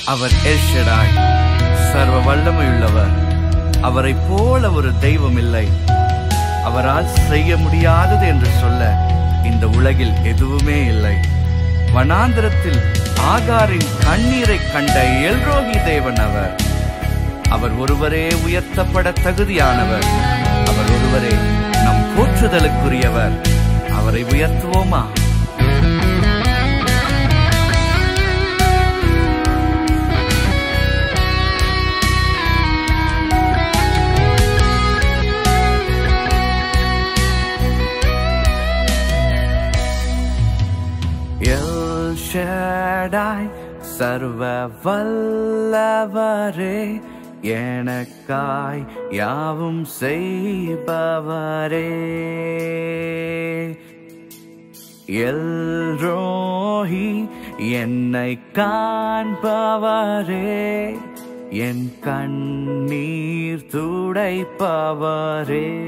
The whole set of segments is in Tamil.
அவர் எல்ஷடாய் சர்வ வல்லமையுள்ளவர் அவரைப் போல ஒரு தெய்வம் இல்லை அவரால் செய்ய முடியாதது என்று சொல்ல இந்த உலகில் எதுவுமே இல்லை வனாந்திரத்தில் ஆகாரின் கண்ணீரை கண்ட எல்ரோகி தேவன் அவர் அவர் ஒருவரே உயர்த்தப்பட தகுதியானவர் அவர் ஒருவரே நம் போற்றுதலுக்குரியவர் அவரை உயர்த்துவோமா எல் ஷடாய் சர்வ வல்லவரே எனக்காய் யாவும் செய்பவரே எல்ரோஹி என்னை காண்பவரே என் கண்ணீர் துடைப்பவரே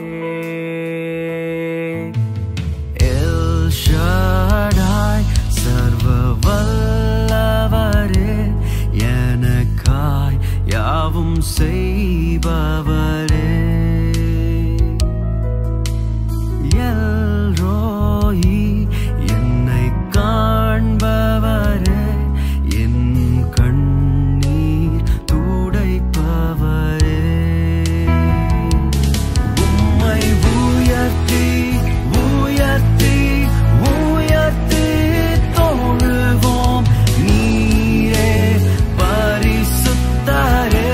எல் ஷடாய் சர்வ வல்லவரே எனக்காய் யாவும் செய்பவரே எல்ரோயி என்னை காண்பவரே என் கண்ணீர் துடைப்பவரே உம்மை உயர்த்தி உயர்த்தி உயர்த்தி தொழுவோம் நீரே பரிசுத்தரே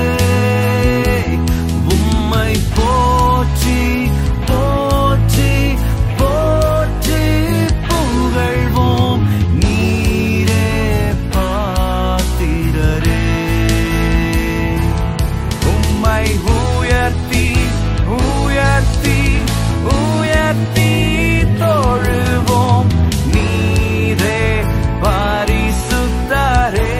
உம்மை போற்றி போற்றி போற்றி புகழ்வோம் நீரே பாத்திரரே உம்மை உயர்த்தி உயர்த்தி உயர்த்தி தொழுவோம் நீரே பரிசுத்தரே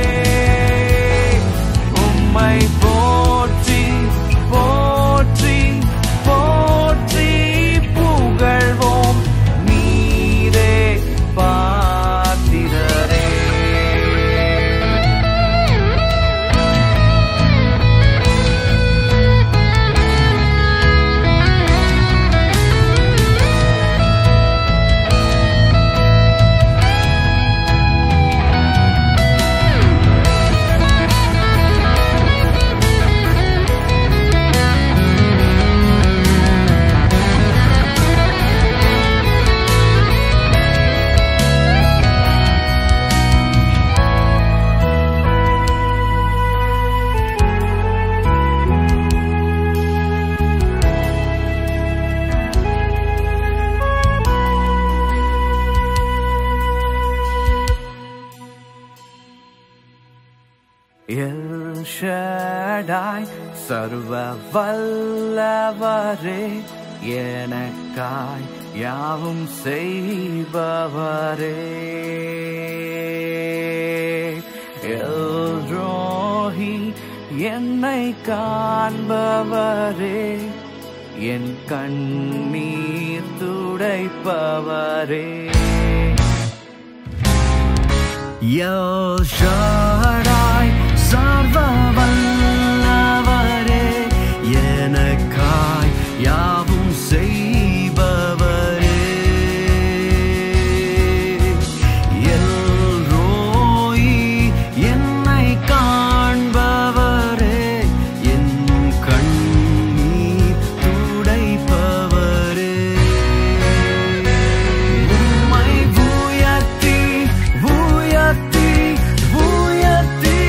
உம்மை போற்றி போற்றி போற்றி புகழ்வோம் நீரே பாத்திரரே எல் ஷடாய் சர்வ வல்லவரே எனக்காய் யாவும் செய்பவரே எல்ரோஹி என்னை காண்பவரே என் கண்ணீர் துடைப்பவரே El Shaddai சர்வ வல்லவரே எனக்காய் யாவும் செய்பவரே எல்ரோயி என்னை காண்பவரே என் கண்ணீர் துடைப்பவரே உம்மை உயர்த்தி உயர்த்தி உயர்த்தி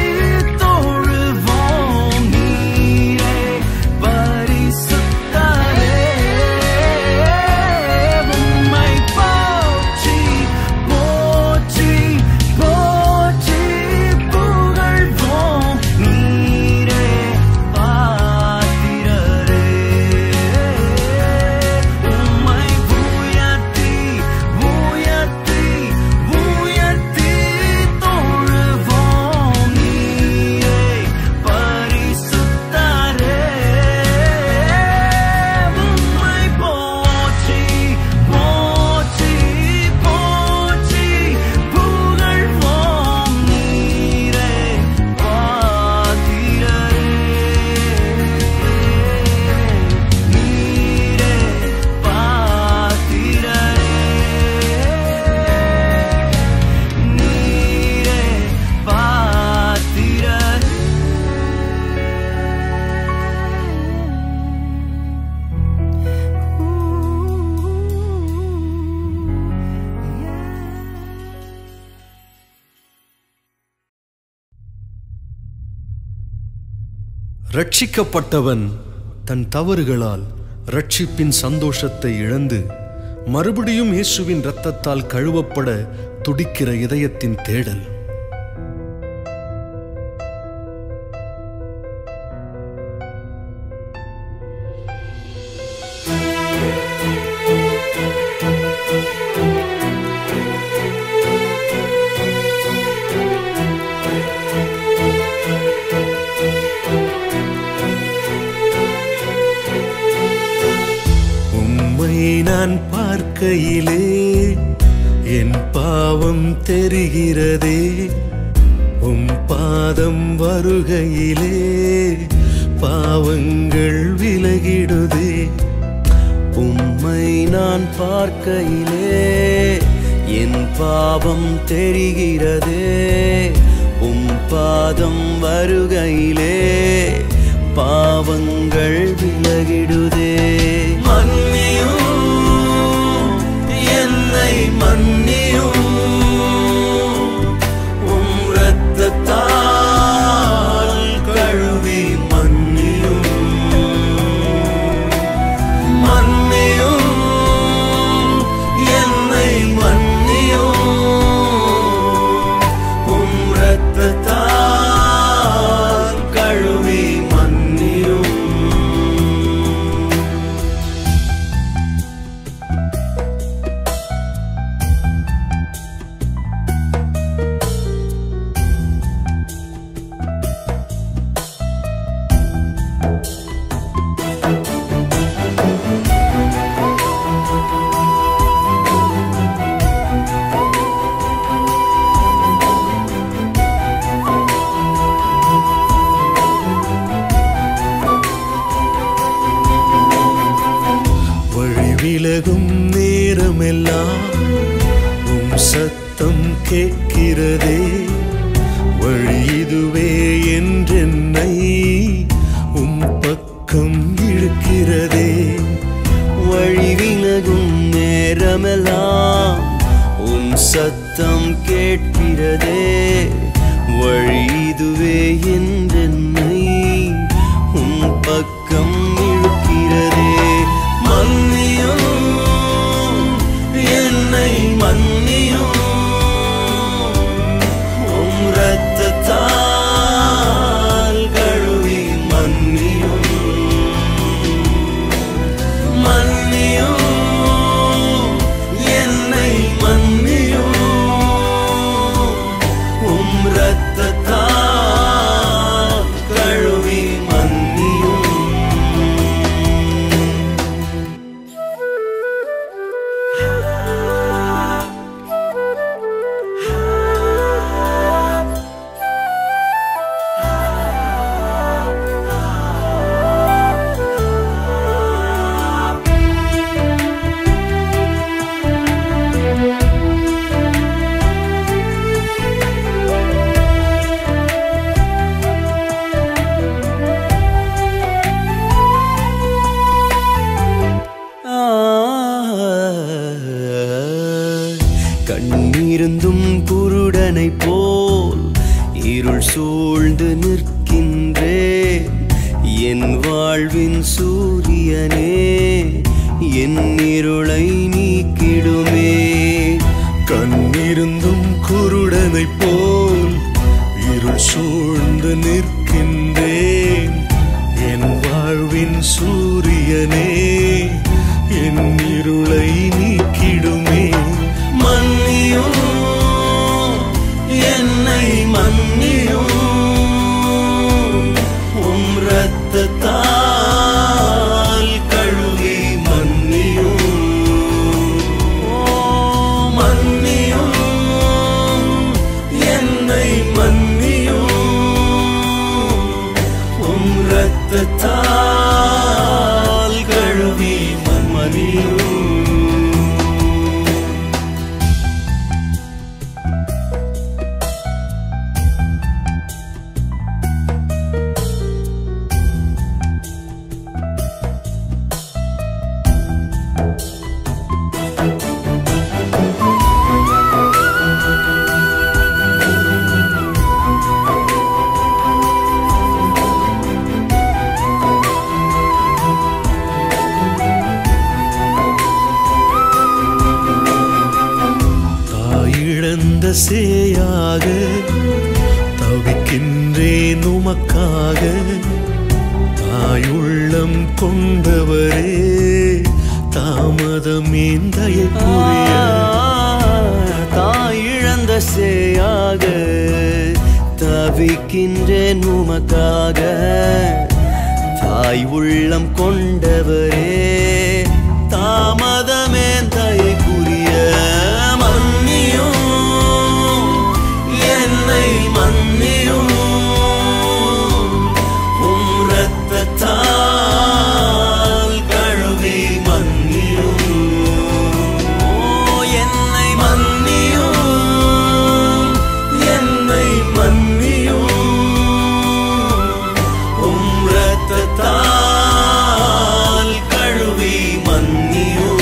ரட்சிக்கப்பட்டவன் தன் தவறுகளால் ரட்சிப்பின் சந்தோஷத்தை இழந்து மறுபடியும் இயேசுவின் இரத்தத்தால் கழுவப்பட துடிக்கிற இதயத்தின் தேடல் உம்மை நான் பார்க்கையிலே என் பாவம் தெரிகிறதே உம் பாதம் வருகையிலே பாவங்கள் விலகிடுதே உம்மை நான் பார்க்கையிலே என் பாவம் தெரிகிறதே உம் பாதம் வருகையிலே பாவங்கள் விலகிடுதே மன்னியும் என்னை மன்னியும் உம் இரத்தத்தால் கழுவி மன்னியும் மன்னியும் என்னை மன்னியும் உம் இரத்தத்தால் கழுவி மன்னியும் வழி விலகும் நேரமெல்லாம் உம் சத்தம் கேட்கிறதே வழி இதுவே என்றென்னை உம் பக்கம் இழுக்கிறதே வழி விலகும் நேரமெல்லாம் உம் சத்தம் கேட்கிறதே வழி இதுவே என்றென்னை உம் பக்கம் இழுக்கிறதே மன்னியும் என்னை மன்னியும் உம் இரத்தத்தால் கழுவி மன்னியும் மன்னியும் என்னை மன்னியும் உம் இரத்தத்தால் கழுவி மன்னியும் கண்ணீருந்தும் குருடனை போல் இருள் சூழ்ந்து நிற்கின்றேன் என் வாழ்வின் சூரியனே என் இருளை நீக்கிடுமே கண்ணிருந்தும் குருடனை போல் இருள் சூழ்ந்து நிற்கின்றேன் என் வாழ்வின் சூரியனே என் இருளை நீக்கிடுமே மன்னியும் என்னை மன்னியும் உம் இரத்தத்தால் கழுவி மன்னியும் ஓ, மன்னியும் என்னை மன்னியும் உம் இரத்தத்தால் சேயாக தவிக்கின்றேன் உமக்காக தாயுள்ளம் கொண்டவரே தாமதம் ஏந்தையை புரிய தாயிழந்த சேயாக தவிக்கின்றேன் உமக்காக தாய் உள்ளம் கொண்டவரே தாமதமே தயை புரிய மன்னியும் என்னை மன்னியும் உம் ரத்தத்தால் கழுவி மன்னியும் ஓ என்னை மன்னியும் என்னை மன்னியும் உம் ரத்தத்தால் கழுவி மன்னியும்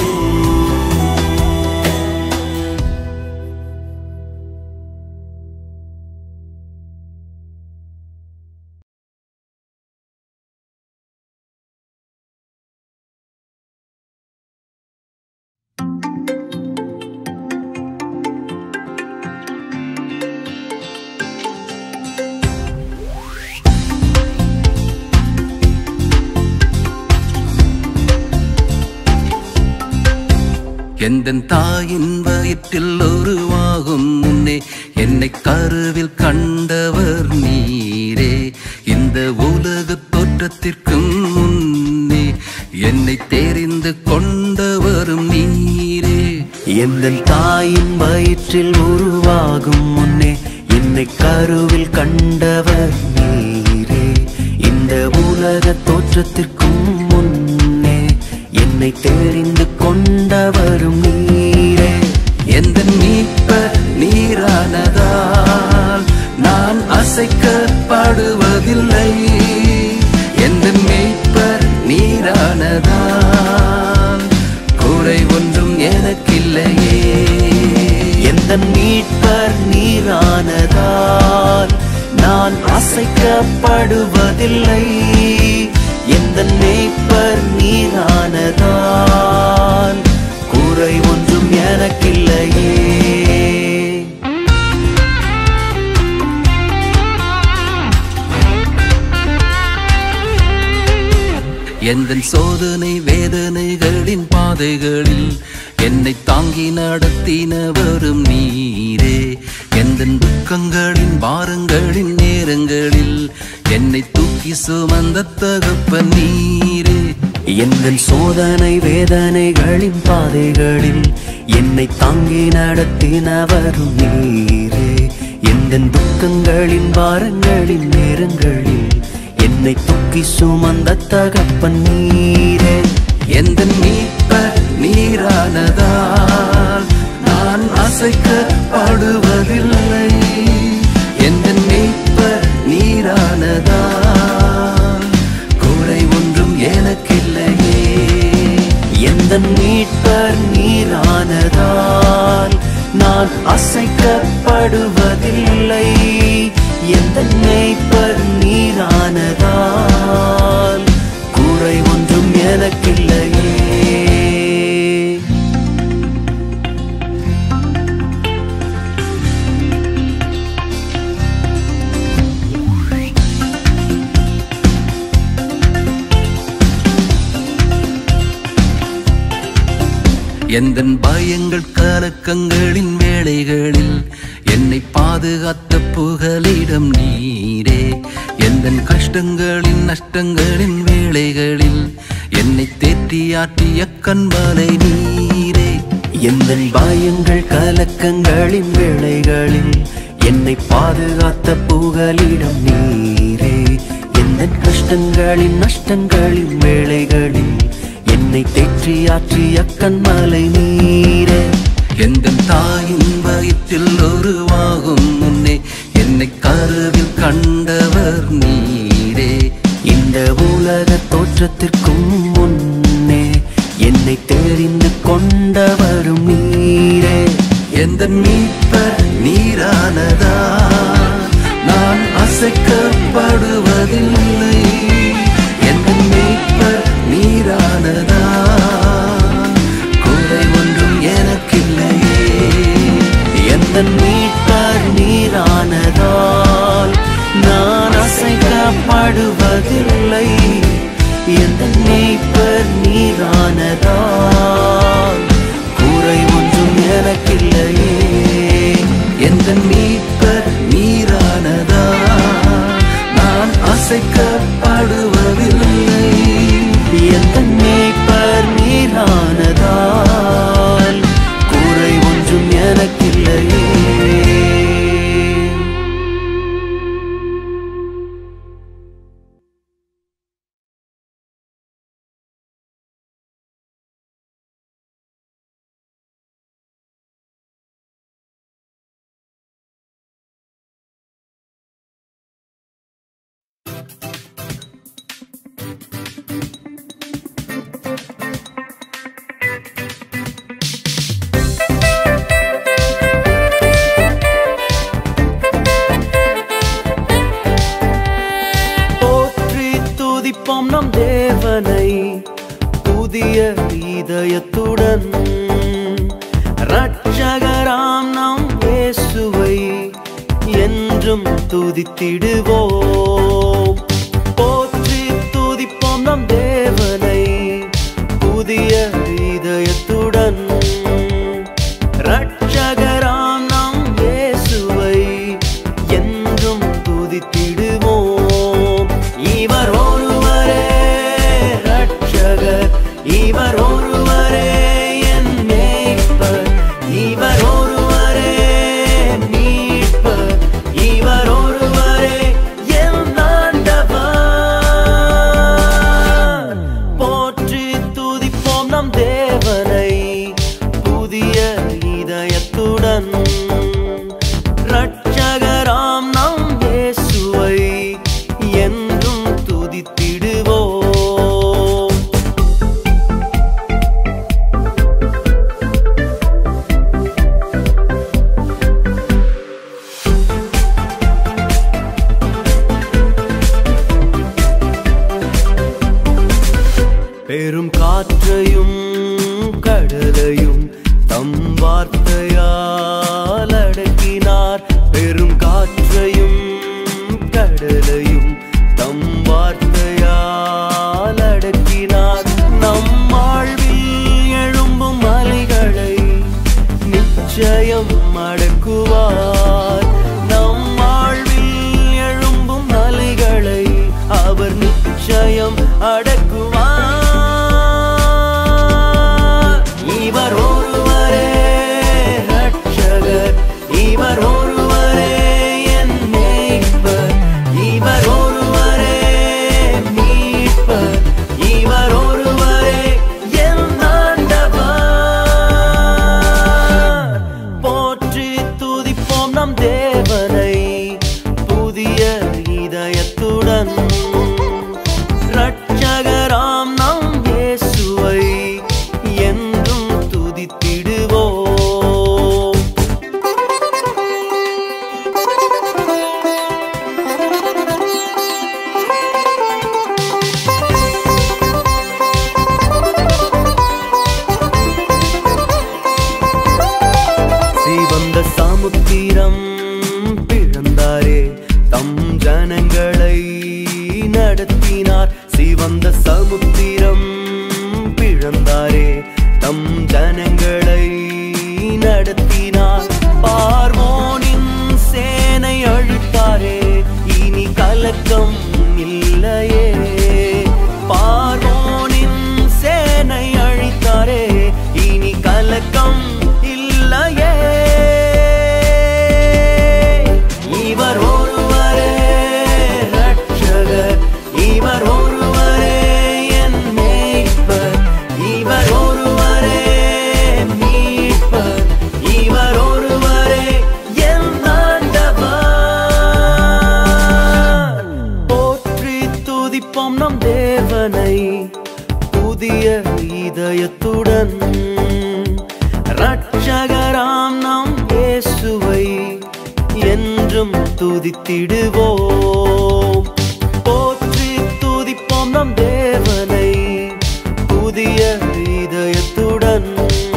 எந்தன் தாயின் வயிற்றில் உருவாகும் முன்னே என்னை கருவில் கண்டவர் நீரே இந்த உலக தோற்றத்திற்கும் முன்னே என்னை தெரிந்து கொண்டவரும் நீரே எந்தன் தாயின் வயிற்றில் உருவாகும் முன்னே என்னை கருவில் கண்டவர் நீரே இந்த உலக தோற்றத்திற்கும் முன்னே என்னை தெரிந்து கொண்டவரும் நீரே எந்த மீட்பர் நீரானதால் நான் அசைக்கப்படுவதில்லை எந்த மீட்பர் நீரானதால் குறை ஒன்றும் எனக்கில்லையே எந்த மீட்பர் நீரானதால் நான் அசைக்கப்படுவதில்லை எந்த மீட்பர் நீரானதால் குறை ஒன்றும் எனக்கில்லையே எந்த சோதனை வேதனைகளின் பாதைகளில் என்னை தாங்கி நடத்தினவரும் நீரே எந்த துக்கங்களின் பாரங்களின் நேரங்களில் என்னை தூக்கி சுமந்த தகப்பன் நீரே எங்கள் சோதனை வேதனைகளின் பாதைகளில் என்னை தாங்கி நடத்தினவரும் நீரே எந்த துக்கங்களின் பாரங்களின் நேரங்களில் என்னை தூக்கி சுமந்த தகப்பன் நீரே எந்த மீட்பர் நீரானதால் நான் அசைக்கப்படுவதில்லை எந்த மீட்பர் நீரானதால் குறை ஒன்றும் எனக்கில்லையே எந்த மீட்பர் நீரானதால் நான் அசைக்கப்படுவதில்லை எந்த மீட்பர் நீரானதால் குறை ஒன்றும் எனக்கில்லையே எந்தன் பயங்கள் கலக்கங்களின் வேளைகளில் என்னை பாதுகாத்த புகலிடம் நீரே எந்தன் கஷ்டங்களின் நஷ்டங்களின் வேளைகளில் என்னை தேற்றியாற்றிய கண்பலை நீரே எந்த பயங்கள் கலக்கங்களின் வேளைகளில் என்னை பாதுகாத்த புகலிடம் நீரே எந்த கஷ்டங்களின் நஷ்டங்களின் வேளைகளில் என்னை தேற்றியாற்றிய கண்மலை நீரே எந்த தாயின் வயிற்றில் உருவாகும் முன்னே என்னை கருவில் கண்டவர் நீரே இந்த உலக தோற்றத்திற்கும் முன்னே என்னை தெரிந்து கொண்டவரும் நீரே எந்த மீட்பர் நீரானதா நான் அசைக்கப்படுவதில்லை எந்த மீட்பர் நீரானதா குறை ஒன்றும் எனக்கில்லையே எந்த மீட்பர் அசைக்கப்படுவதில்லை எந்த மேய்ப்பர் நீரானதால் குறை ஒன்றும் எனக்கில்லையே எந்த மீட்பர் நீரானதா நான் அசைக்கப்படுவதில்லை எந்த மேய்ப்பர் நீரானதால் குறை ஒன்றும் எனக்கில்லையே போற்றி துதிப்போம் நம் தேவனை புதிய இதயத்துடன் ரட்சகராம் நம் இயேசுவை என்றும் துதித்திடுவோம் போற்றி துதிப்போம் நம் தேவனை புதிய இதயத்துடன் ரட்சகராம் நம் இயேசுவை என்றும் துதித்திடுவோம் இவர் ஒருவரே ரட்சகர் இவர் ஒருவரே என் மேய்ப்பர் இவர் ஒருவரே மீட்பர் இவர் ஒருவரே என் ஆண்டவர் போற்றி துதிப்போம் நம் தேவனை புதிய இதயத்துடன் ரட்சகராம் நம் இயேசுவை என்றும் துதித்திடுவோம் பெரும் காற்றையும் கடலையும் தம் வார்த்தையால் அடக்கினார் பெரும் காற்றையும் கடலையும் தம் வார்த்தையால் அடக்கினார் நம் வாழ்வில் எழும்பும் மலைகளை நிச்சயம் அடக்குவார் நம் வாழ்வில் எழும்பும் மலைகளை அவர் நிச்சயம் அடக்குவார் இவர் ஒருவரே ரட்சகர் இவர் ஒருவரே என் மேய்ப்பர் இவர் ஒருவரே மீட்பர் இவர் ஒருவரே என் ஆண்டவர் போற்றி துதிப்போம் நம் தேவனை புதிய இதயத்துடன் ரட்சகராம் நம் இயேசுவை என்றும் துதித்திடுவோம் சிவந்த சமுத்திரம் பிறந்தாரே தம் ஜனங்களை நடத்தினார் சிவந்த சமுத்திரம் பிழந்தாரே தம் ஜனங்களை நடத்தினார் பார்வோனின் சேனை அழித்தாரே இனி கலக்கம் இல்லையே பார்வோனின் சேனை அழித்தாரே இனி கலக்கம் இல்லையே இவர் ஒருவரே ரட்சகர் இவர் ஒருவரே என் மேய்ப்பர் இவர் ஒருவரே மீட்பர் இவர் ஒருவரே என் ஆண்டவர் போற்றி துதிப்போம் நம் தேவனை புதிய இதயத்துடன் ரட்சகராம் நம் இயேசுவை என்றும் துதித்திடுவோம் போற்றி துதிப்போம் நம் தேவனை புதிய இதயத்துடன்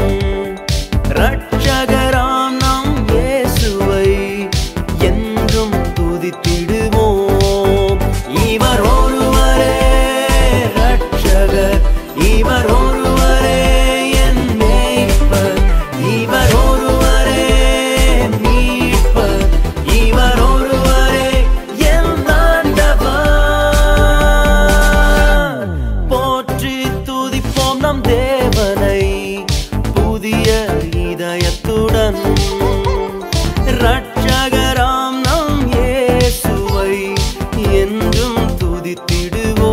ரட்சகராம் நம் இயேசுவை என்றும் துதித்திடுவோம் இவர் துதித்திடுவோ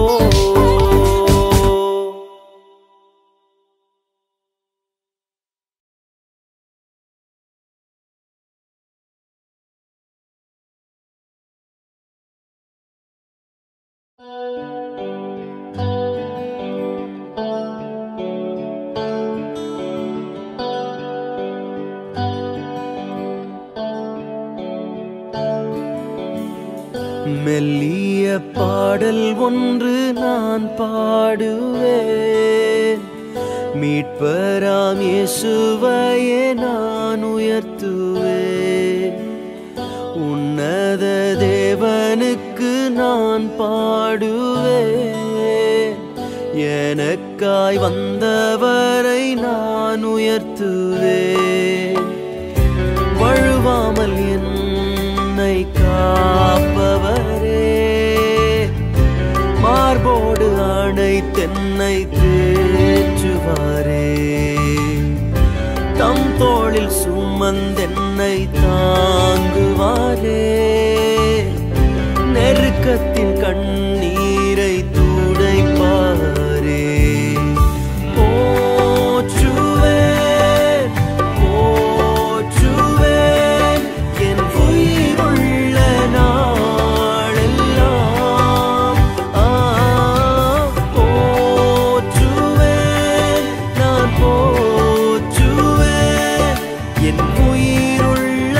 மெல்லிய பாடல் ஒன்று நான் பாடுவேன் மீட்பராம் இயேசுவையே நான் உயர்த்துவேன் உன்னத தேவனுக்கு நான் பாடுவேன் எனக்காய் வந்தவரை நான் உயர்த்துவேன் வழுவாமல் என்னை காப்பவரே மார்போடு அணை தென்னை தேற்றுவாரே தம் தோளில் சுமந்தென்னை தாங்குவாரே நெருக்கத்தில் கண்ணீரை துடைப்பாரே போற்றுவேன் போற்றுவேன் என் உயிருள்ள நாளெல்லாம் ஆ, போற்றுவேன் நான் போற்றுவேன் என் உயிருள்ள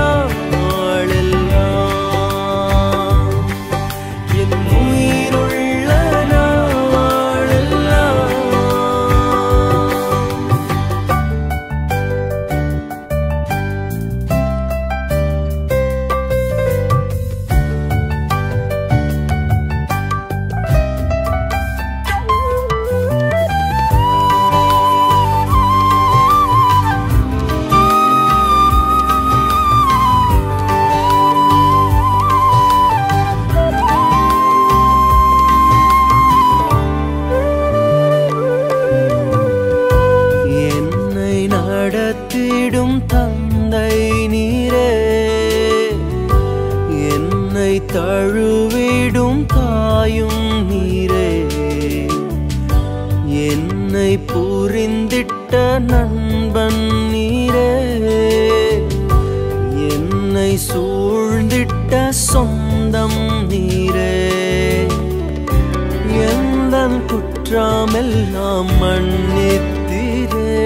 நாளெல்லாம் என் உயிருள்ள நாளெல்லாம் என்னை நடத்திடும் தந்தை நீரே என்னை தழுவிடும் தாயும் நீரே என்னை புரிந்திட்ட நண்பன் நீரே என்னை சூழ்ந்திட்ட சொந்தம் நீரே எந்தன் குற்றமெல்லாம் மன்னித்தீரே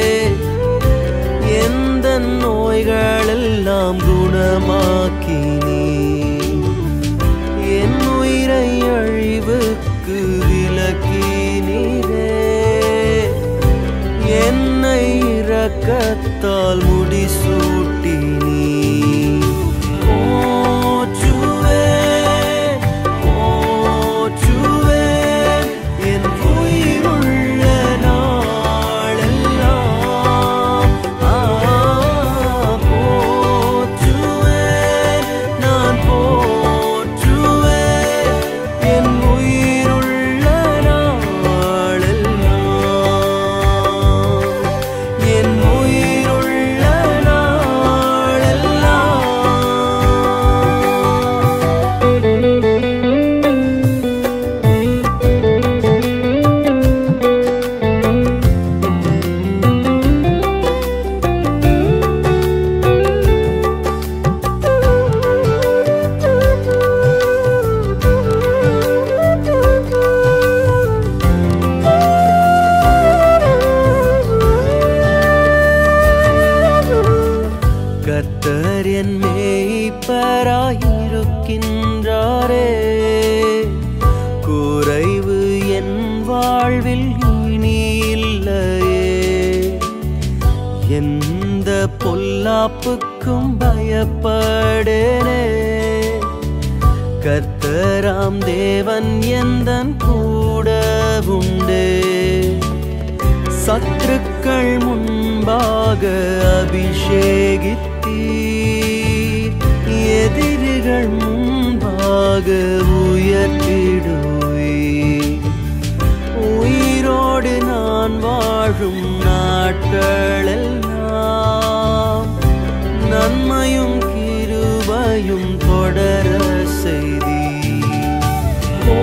எந்த நோய்களெல்லாம் குணமாக்கினீ என் உயிரை அழிவுக்கு விலக்கினீரே என்னை இரக்கத்தால் முடிசூட்டினீ போற்றுவேன் போற்றுவேன் என் உயிருள்ள நாளெல்லாம் ஆ, போற்றுவேன் நான் போற்றுவேன் என் உயிருள்ள நாளெல்லாம் என் உயிருள்ள நாளெல்லாம் கர்த்தர் என் மேய்ப்பராயிருக்கின்றாரே குறைவு என் வாழ்வில் இனி இல்லையே எந்த பொல்லாப்புக்கும் பயப்படேனே கர்த்தராம் தேவன் எந்தன் கூட உண்டே சத்துருக்கள் முன்பாக அபிஷேகித்தீர் எதிரிகள் முன்பாக உயர்த்திடுவீர் உயிரோடு நான் வாழும் நாட்களெல்லாம் நன்மையும் கிருபையும் தொடர செய்தீர்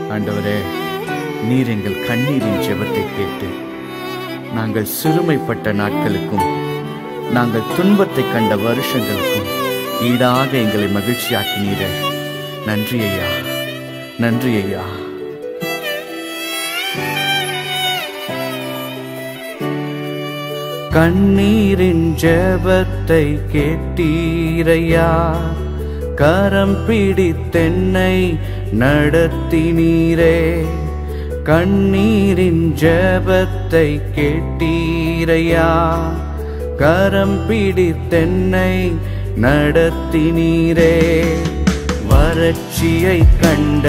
ஆண்டவரே நீர் எங்கள் கண்ணீரின் ஜெபத்தை கேட்டு நாங்கள் சிறுமைப்பட்ட நாட்களுக்கும் நாங்கள் துன்பத்தை கண்ட வருஷங்களுக்கும் ஈடாக எங்களை மகிழ்ச்சியாக்கினீரே நன்றி ஐயா நன்றி ஐயா கண்ணீரின் ஜெபத்தை கேட்டீரையா கரம் பிடித்தென்னை நடத்தினீரே கண்ணீரின் ஜெபத்தை கேட்டீரையா கரம் பிடித்தென்னை நடத்தினீரே வறட்சியை கண்ட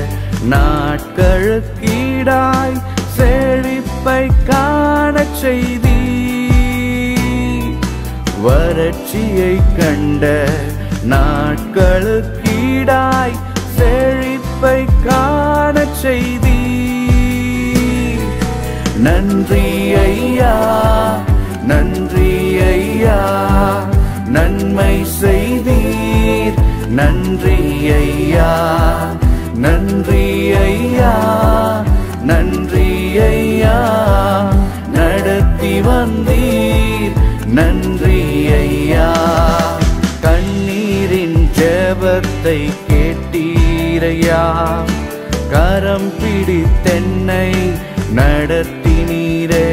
நாட்களுக்கீடாய் செழிப்பை காணச் செய்தீ வறட்சியை கண்ட நாட்களுக்கீடாய் செழிப்பை காணச் செய்தீ நன்றி ஐயா நன்றி ஐயா நன்மை செய்தீர் நன்றி ஐயா நன்றி ஐயா நன்றி ஐயா நடத்தி வந்தீர் நன்றி ஐயா கண்ணீரின் ஜெபத்தை கேட்டீரையா கரம் பிடித்தென்னை நடத்தினீரே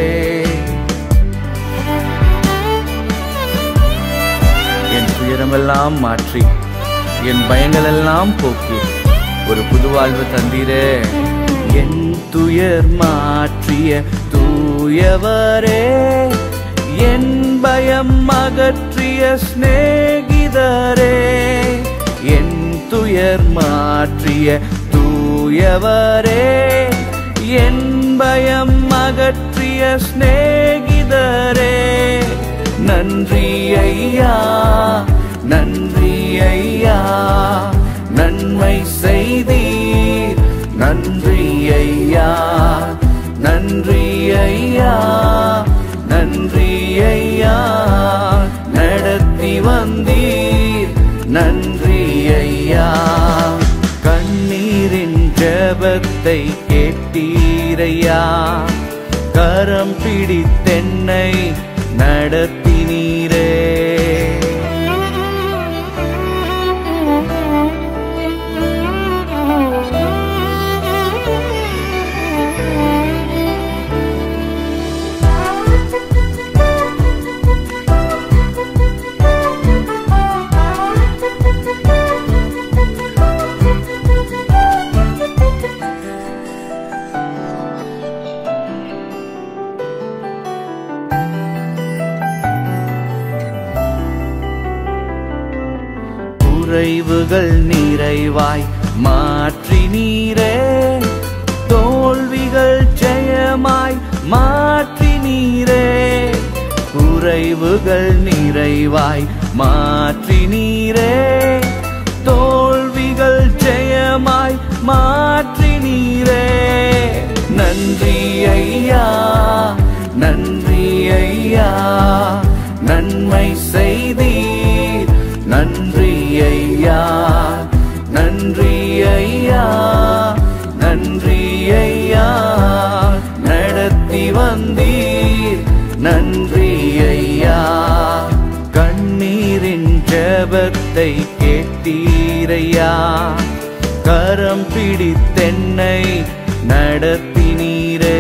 என் துயரமெல்லாம் மாற்றி என் பயங்களெல்லாம் போக்கி ஒரு புது வாழ்வு தந்தீரே என் துயர் மாற்றிய தூயவரே என் பயம் அகற்றிய சிநேகிதரே என் துயர் மாற்றிய தூயவரே என் பயம் அகற்றிய சிநேகிதரே நன்றி ஐயா நன்றி ஐயா நன்மை செய்தீர் நன்றி ஐயா நன்றி ஐயா நன்றி ஐயா நடத்தி வந்தீர் நன்றி ஐயா கண்ணீரின் ஜெபத்தை கேட்டீரையா கரம் பிடித்தென்னை நடத்தினீரே குறைவுகள் நிறைவாய் மாற்றி நீரே தோல்விகள் ஜெயமாய் மாற்றி நீரே குறைவுகள் நிறைவாய் மாற்றி நீரே தோல்விகள் ஜெயமாய் மாற்றி நீரே நன்றி ஐயா நன்றி ஐயா நன்மை செய்தீர் நன்றி ஐயா நன்றி ஐயா நன்றி ஐயா நடத்தி வந்தீர் நன்றி ஐயா கண்ணீரின் ஜெபத்தை கேட்டீரையா கரம் பிடித்தென்னை நடத்தினீரே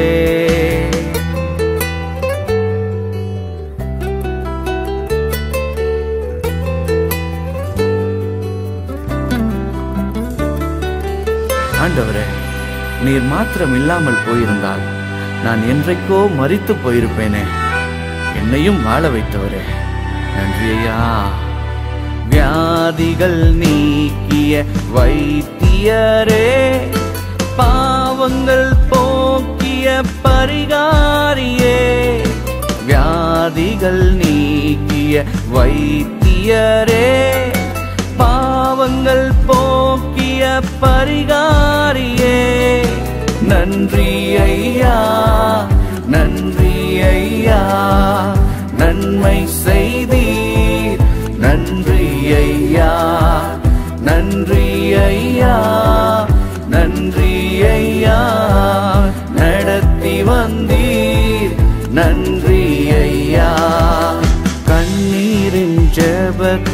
ஆண்டவரே நீர் மாத்திரம் இல்லாமல் போயிருந்தால் நான் என்றைக்கோ மரித்து போயிருப்பேனே என்னையும் வாழ வைத்தவரே நன்றி ஐயா வியாதிகள் நீக்கிய வைத்தியரே பாவங்கள் போக்கிய பரிகாரியே வியாதிகள் நீக்கிய வைத்தியரே பாவங்கள் போக்கிய பரிகாரியே நன்றி ஐயா நன்றி ஐயா நன்மை செய்தீர் நன்றி ஐயா நன்றி ஐயா நன்றி ஐயா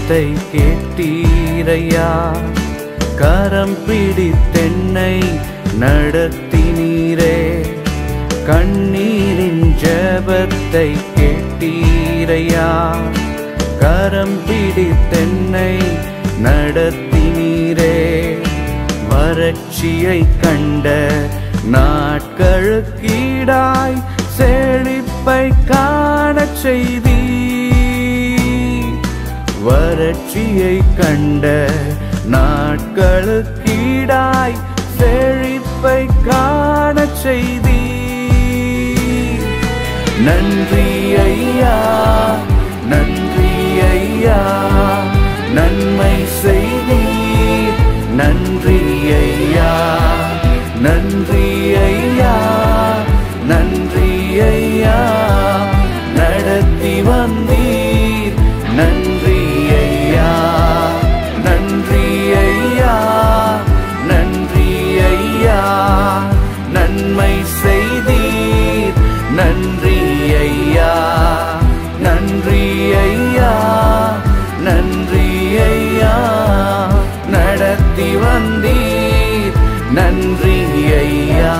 ஜெபத்தை கேட்டீரையா கரம் பிடித்தென்னை நடத்தினீரே கண்ணீரின் ஜெபத்தை கேட்டீரையா கரம் பிடித்தென்னை நடத்தினீரே வறட்சியை கண்ட நாட்களுக்கீடாய் செழிப்பை காணச் செய்தீ வறட்சியை கண்ட நாட்களுக்கீடாய் செழிப்பை காணச் செய்தீ நன்றி ஐயா நன்றி ஐயா நன்மை செய்தீர் நன்றி ஐயா நன்றி ஐயா நன்றி ஐயா நடத்தி வந்தீர் நன்றி ஐயா நன்றி ஐயா நன்றி ஐயா நன்மை செய்தீர் நன்றி ஐயா நன்றி ஐயா நன்றி ஐயா நடத்தி வந்தீர் நன்றி ஐயா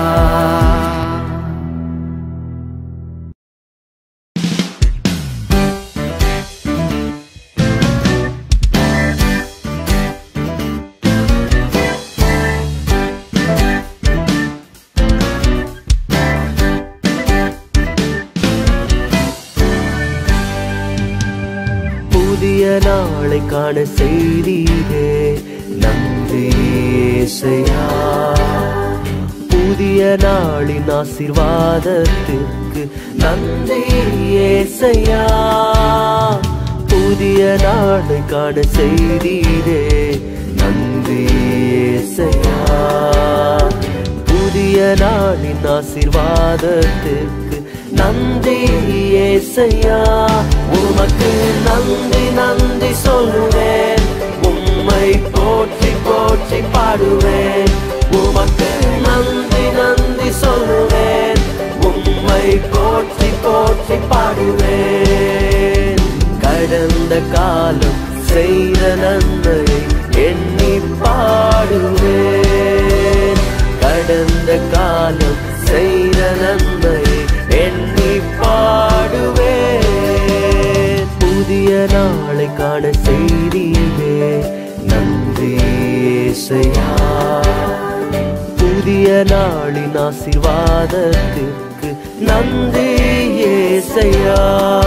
புதிய நாளை காண செய்தீரே நன்றி இயேசையா புதிய நாளின் ஆசீர்வாதத்திற்கு நன்றி இயேசையா புதிய நாளை காண செய்தீரே நன்றி இயேசையா புதிய நாளின் ஆசீர்வாதத்திற்கு நன்றி ஏசையா உமக்கு நன்றி நன்றி சொல்லுவேன் உம்மை போற்றி போற்றி பாடுவேன் உமக்கு நன்றி நன்றி சொல்லுவேன் உம்மை போற்றி போற்றி பாடுவேன் கடந்த காலம் செய்த நன்மை எண்ணி பாடுவேன் கடந்த காலம் செய்த நன்மை எண்ணி பாடுவேன் புதிய நாளை காண செய்தீரே நன்றி இயேசையா புதிய நாளின் ஆசீர்வாதத்திற்கு நன்றி இயேசையா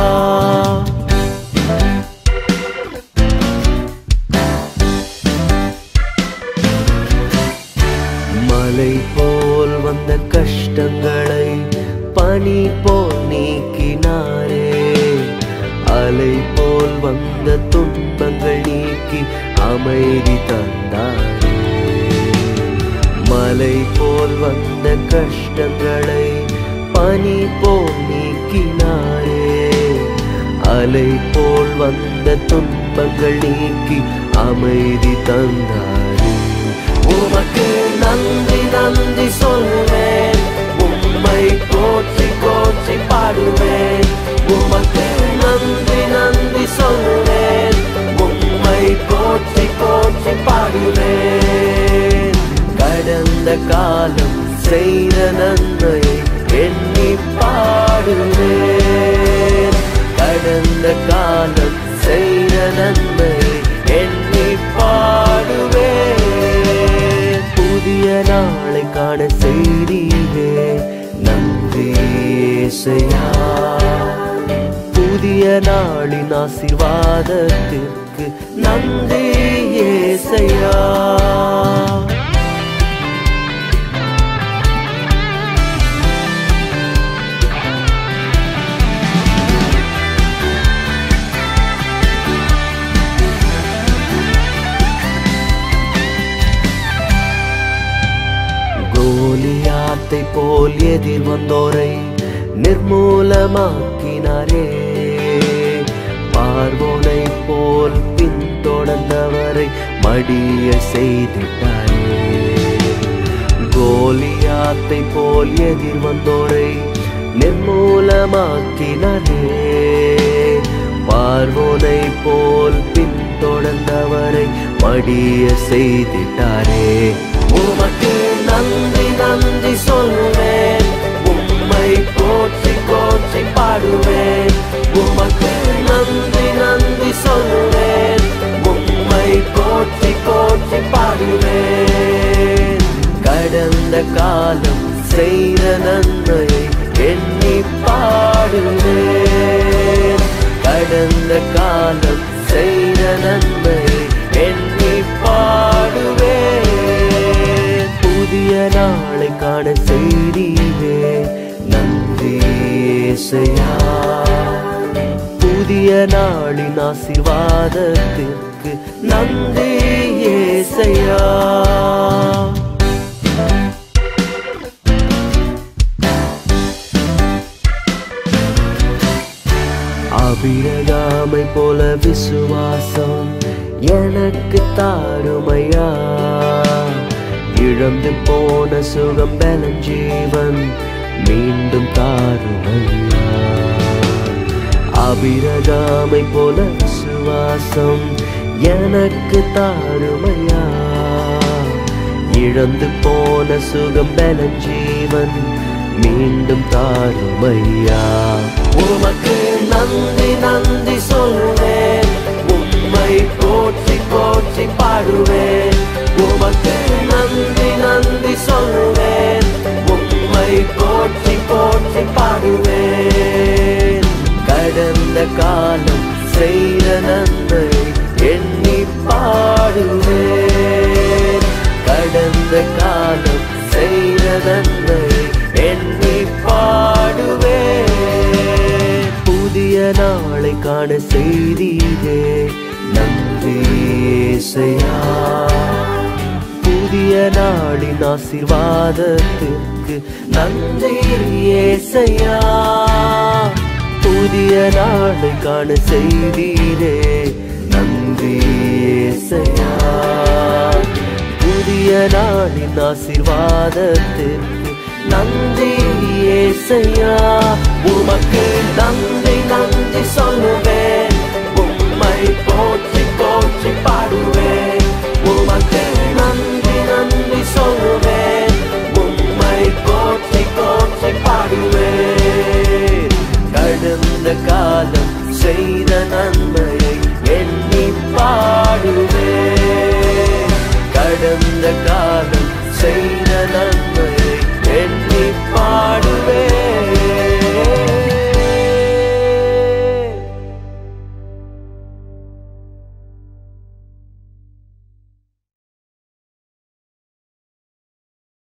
மலை போல் வந்த கஷ்டங்களை பனி போல் நீக்கினாரே அலை போல் வந்த துன்பங்கள் நீக்கி அமைதி தந்தாரே மலை போல் வந்த கஷ்டங்களை பனி போல் நீக்கினாரே அலை போல் வந்த துன்பங்கள் நீக்கி அமைதி தந்தாரே உமக்கு நன்றி நன்றி சொல்லுவேன் உம்மை போற்றி போற்றி பாடுவேன் உமக்கு நன்றி நன்றி சொல்லுவேன் உம்மை போற்றி போற்றி பாடுவேன் கடந்த காலம் செய்த நன்மை எண்ணி பாடுவேன் கடந்த காலம் செய்த நன்மை எண்ணி பாடுவேன் புதிய நாளை காண செய்தீரே நன்றி இயேசையா புதிய நாளின் ஆசீர்வாதத்திற்கு நன்றி இயேசையா கோலியாத்தை போல் எதிர் வந்தோரை நிர்மூலமாக்கினாரே பார்வோனை போல் பின்தொடர்ந்தவரை மடிய செய்திட்டாரே கோலியாத்தை போல் எதிர் வந்தோரை நிர்மூலமாக்கினாரே பார்வோனை போல் பின் பின்தொடர்ந்தவரை மடிய செய்திட்டாரே உமக்கு நன்றி நன்றி சொல்லுவேன் உம்மை போற்றி போற்றி பாடுவேன் உமக்கு நன்றி நன்றி சொல்லுவேன் உம்மை போற்றி போற்றி பாடுவேன் கடந்த காலம் செய்த நன்மையை எண்ணி பாடுவேன் கடந்த காலம் செய்த நன்மையை எண்ணி பாடுவேன் புதிய நாளை காண செய்தியே நன்றி இயேசையா புதிய நாளின் ஆசீர்வாதத்திற்கு நன்றி இயேசையா அபிரகாமை போல விசுவாசம் எனக்கு தாருமையா இழந்து போன சுகம் பலன் ஜீவன் மீண்டும் தாருமையா அபிரகாமை போல விசுவாசம் எனக்கு தாருமையா இழந்து போன சுகம் பலன் ஜீவன் மீண்டும் தாருமையா உமக்கு நன்றி நன்றி சொல்லுவேன் உம்மை போற்றி போற்றி பாடுவேன் உமக்கு நன்றி நன்றி சொல்லுவேன் உம்மை போற்றி போற்றி பாடுவேன் கடந்த காலம் செய்த நன்மை எண்ணி பாடுவேன் கடந்த காலம் செய்த நன்மை எண்ணி பாடுவேன் புதிய நாளை காண செய்தீரே நன்றி இயேசையா புதிய நாளின் ஆசீர்வாதத்திற்கு நன்றி இயேசையா புதிய நாளை காண செய்தீரே நன்றி இயேசையா புதிய நாளின் ஆசீர்வாதத்திற்கு நன்றி இயேசையா உமக்கு நன்றி நன்றி சொல்லுவேன் உம்மை போற்றி போற்றி பாடுவேன் உமக்கு நன்றி நன்றி சொல்லுவேன் உம்மை போற்றி போற்றி பாடுவேன் கடந்த காலம் செய்த நன்மையை எண்ணி பாடுவேன் கடந்த காலம்